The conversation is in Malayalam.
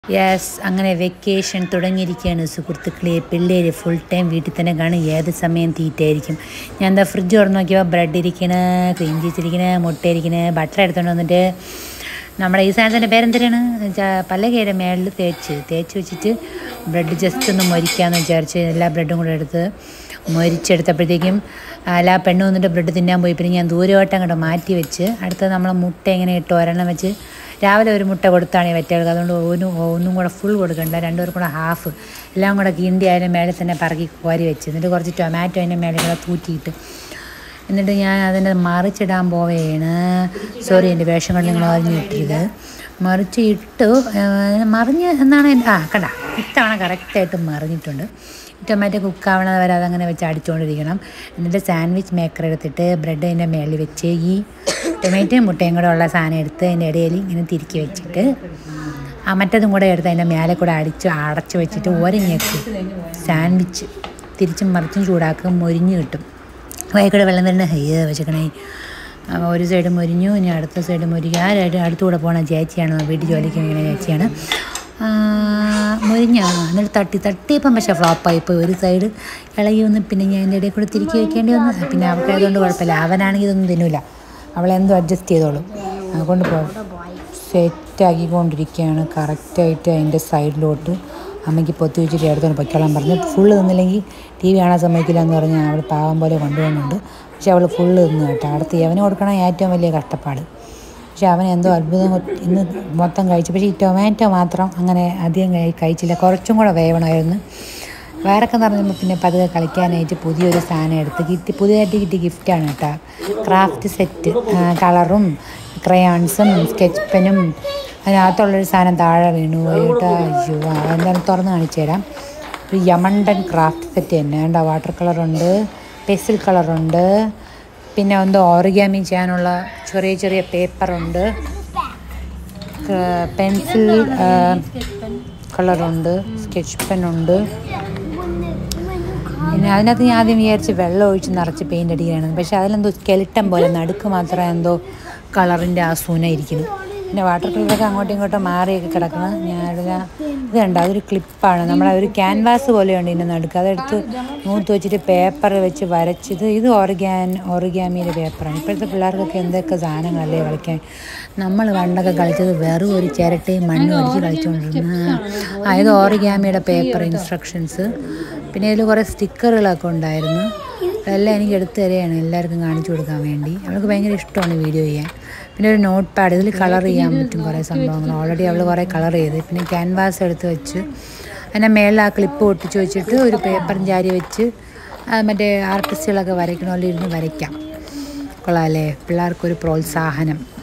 യെസ് അങ്ങനെ വെക്കേഷൻ തുടങ്ങിയിരിക്കുകയാണ് സുഹൃത്തുക്കളെ പിള്ളേര് ഫുൾ ടൈം വീട്ടിൽ തന്നെ കാണും ഏത് സമയം തീറ്റയായിരിക്കും ഞാൻ എന്താ ഫ്രിഡ്ജ് തുറന്ന് നോക്കിയപ്പോൾ ബ്രെഡ് ഇരിക്കണ് ക്രീം ചീസ് ഇരിക്കണ് മുട്ട ഇരിക്കണ് ബട്ടർ എടുത്തുകൊണ്ട് വന്നിട്ട് നമ്മുടെ ഈ സാധനത്തിൻ്റെ പേരെന്തരാണ് പല്ലകയുടെ മേളിൽ തേച്ച് തേച്ച് വെച്ചിട്ട് ബ്രെഡ് ജസ്റ്റ് ഒന്ന് മൊരിക്കാമെന്ന് വിചാരിച്ച് എല്ലാ ബ്രെഡും കൂടെ എടുത്ത് മൊരിച്ചെടുത്തപ്പോഴത്തേക്കും അല്ല പെണ്ണ് വന്നിട്ട് ബ്രെഡ് തിന്നാൻ പോയി പിന്നെ ഞാൻ ദൂരമായിട്ട് അങ്ങോട്ട് മാറ്റി വെച്ച് അടുത്ത് നമ്മൾ മുട്ട ഇങ്ങനെ ഇട്ട് ഒരെണ്ണം വെച്ച് രാവിലെ ഒരു മുട്ട കൊടുത്താണ് ഈ വെറ്റകൾക്ക് അതുകൊണ്ട് ഒന്നും ഒന്നും കൂടെ ഫുൾ കൊടുക്കണ്ട രണ്ടുപേർക്കും കൂടെ ഹാഫ് എല്ലാം കൂടെ കിണ്ടി അതിൻ്റെ മേലെ തന്നെ പറക്കി കോരി വെച്ച് എന്നിട്ട് കുറച്ച് ടൊമാറ്റോ അതിൻ്റെ മേലെ കൂടെ തൂറ്റിയിട്ട് എന്നിട്ട് ഞാൻ അതിൻ്റെ മറിച്ചിടാൻ പോവുകയാണ് സോറി എൻ്റെ വേഷം കൊണ്ട് നിങ്ങൾ അറിഞ്ഞിട്ടത് മറിച്ച് ഇട്ടു ഏഹ് മറിഞ്ഞ് എന്നാണ് എൻ്റെ ആ കണ്ട ഇത്തവണ കറക്റ്റായിട്ട് മറിഞ്ഞിട്ടുണ്ട് ടൊമാറ്റോ കുക്കാവണത് വരെ അതങ്ങനെ വെച്ച് അടിച്ചുകൊണ്ടിരിക്കണം എന്നിട്ട് സാൻഡ്വിച്ച് മേക്കർ എടുത്തിട്ട് ബ്രെഡ് അതിൻ്റെ മേളിൽ വെച്ച് ഈ ടൊമാറ്റോയും മുട്ടയും കൂടെ ഉള്ള സാധനം എടുത്ത് അതിൻ്റെ ഇടയിൽ ഇങ്ങനെ തിരുക്കി വെച്ചിട്ട് ആ മറ്റതും കൂടെ എടുത്ത് അതിൻ്റെ മേലെ കൂടെ അടിച്ച് അടച്ച് വെച്ചിട്ട് ഒരഞ്ഞേക്ക് സാൻഡ്വിച്ച് തിരിച്ചും മറിച്ചും ചൂടാക്കും മൊരിഞ്ഞ് കിട്ടും വയക്കൂടെ വെള്ളം വരുന്ന ഹയ്യ വെച്ചേക്കണേ അപ്പോൾ ഒരു സൈഡ് മൊരിഞ്ഞു ഇനി അടുത്ത സൈഡ് മൊരിക്കുക ആരായിട്ട് അടുത്തുകൂടെ പോകണ ചേച്ചിയാണ് വീട്ടിൽ ജോലിക്ക് ഇങ്ങനെ ചേച്ചിയാണ് മൊരിഞ്ഞ എന്നിട്ട് തട്ടി തട്ടിയപ്പം പക്ഷേ ഫ്ലോപ്പായി ഇപ്പോൾ ഒരു സൈഡ് ഇളകി വന്ന് പിന്നെ ഞാൻ എൻ്റെ ഇടയിൽ കൂടെ തിരിക്കി വെക്കേണ്ടി വന്നു പിന്നെ അവൾക്കായതുകൊണ്ട് കുഴപ്പമില്ല അവനാണെങ്കിൽ ഇതൊന്നും തിന്നില്ല അവളെന്തോ അഡ്ജസ്റ്റ് ചെയ്തോളും അതുകൊണ്ട് പോകും സെറ്റാക്കിക്കൊണ്ടിരിക്കുകയാണ് കറക്റ്റായിട്ട് അതിൻ്റെ സൈഡിലോട്ട് അമ്മയ്ക്ക് പൊത്തി വെച്ചിട്ട് എടുത്തോണ്ട് പൊയ്ക്കോളാൻ പറഞ്ഞു ഫുള്ള് തിന്നില്ലെങ്കിൽ ടി വി കാണാൻ സമ്മതിക്കില്ല എന്ന് പറഞ്ഞാൽ അവൾ പാവം പോലെ കൊണ്ടുപോകുന്നുണ്ട് പക്ഷെ അവൾ ഫുള്ള് തിന്നു കേട്ടോ അടുത്ത് അവന് കൊടുക്കണം ഏറ്റവും വലിയ കഷ്ടപ്പാട് പക്ഷെ അവൻ എന്തോ അത്ഭുതം ഇന്ന് മൊത്തം കഴിച്ചു പക്ഷേ ഈ ടൊമാറ്റോ മാത്രം അങ്ങനെ അധികം കഴി കഴിച്ചില്ല കുറച്ചും കൂടെ വേവണമായിരുന്നു വേറൊക്കെ എന്ന് പറഞ്ഞപ്പോൾ പിന്നെ പതുക്കെ കളിക്കാനായിട്ട് പുതിയൊരു സാധനം എടുത്ത് കിട്ടി പുതിയതായിട്ട് കിട്ടിയ ഗിഫ്റ്റാണ് കേട്ടോ ക്രാഫ്റ്റ് സെറ്റ് കളറും ക്രയോൺസും സ്കെച്ച് പെനും അതിനകത്തുള്ളൊരു സാധനം താഴെ വീണു പോയി കേട്ടോ അയ്യോ അതെന്തായാലും തുറന്ന് കാണിച്ചു തരാം ഒരു യമണ്ടൻ ക്രാഫ്റ്റ് സെറ്റ് തന്നെ കേട്ടോ വാട്ടർ കളറുണ്ട് പെൻസിൽ കളറുണ്ട് പിന്നെ എന്തോ ഓറിഗാമി ചെയ്യാനുള്ള ചെറിയ ചെറിയ പേപ്പറുണ്ട് പെൻസിൽ കളറുണ്ട് സ്കെച്ച് പെന്നുണ്ട് പിന്നെ അതിനകത്ത് ഞാൻ ആദ്യം വിചാരിച്ച് വെള്ളം ഒഴിച്ച് നിറച്ച് പെയിൻ്റ് അടിക്കുകയാണ് പക്ഷേ അതിലെന്തോ സ്കെലിട്ടം പോലെ നടുക്ക് മാത്രമേ എന്തോ കളറിൻ്റെ ആ സൂന ഇരിക്കുന്നു പിന്നെ വാട്ടർ കളറൊക്കെ അങ്ങോട്ടും ഇങ്ങോട്ടും മാറിയൊക്കെ കിടക്കണം ഞാൻ ഇത് കണ്ട അതൊരു ക്ലിപ്പാണ് നമ്മളെ ഒരു ക്യാൻവാസ് പോലെയുണ്ട് ഇതിൻ്റെ നടുക്ക് അതെടുത്ത് നൂത്ത് വെച്ചിട്ട് പേപ്പർ വെച്ച് വരച്ചിത് ഇത് ഓർഗാൻ ഓർഗാമിയുടെ പേപ്പറാണ് ഇപ്പോഴത്തെ പിള്ളേർക്കൊക്കെ എന്തൊക്കെ സാധനങ്ങളല്ലേ കളിക്കാൻ നമ്മൾ പണ്ടൊക്കെ കളിച്ചത് വെറും ഒരു ചിരട്ടയും മണ്ണും അടിച്ച് കളിച്ചുകൊണ്ടിരുന്ന ആ ഇത് ഓറിഗാമിയുടെ പേപ്പർ ഇൻസ്ട്രക്ഷൻസ് പിന്നെ ഇതിൽ കുറേ സ്റ്റിക്കറുകളൊക്കെ ഉണ്ടായിരുന്നു അതെല്ലാം എനിക്ക് എടുത്തു തരികയാണ് എല്ലാവർക്കും കാണിച്ചു കൊടുക്കാൻ വേണ്ടി അവൾക്ക് ഭയങ്കര ഇഷ്ടമാണ് വീഡിയോ ചെയ്യാൻ പിന്നെ ഒരു നോട്ട് പാഡ് ഇതിൽ കളർ ചെയ്യാൻ പറ്റും കുറേ സംഭവങ്ങൾ ഓൾറെഡി അവൾ കുറേ കളർ ചെയ്ത് പിന്നെ ക്യാൻവാസ് എടുത്ത് വെച്ച് അതിൻ്റെ മേളിൽ ആ ക്ലിപ്പ് ഒട്ടിച്ച് വെച്ചിട്ട് ഒരു പേപ്പറും ജാരി വെച്ച് മറ്റേ ആർട്ടിസ്റ്റുകളൊക്കെ വരയ്ക്കണ പോലെ ഇരുന്ന് വരയ്ക്കാം കൊള്ളാമല്ലേ പിള്ളേർക്കൊരു പ്രോത്സാഹനം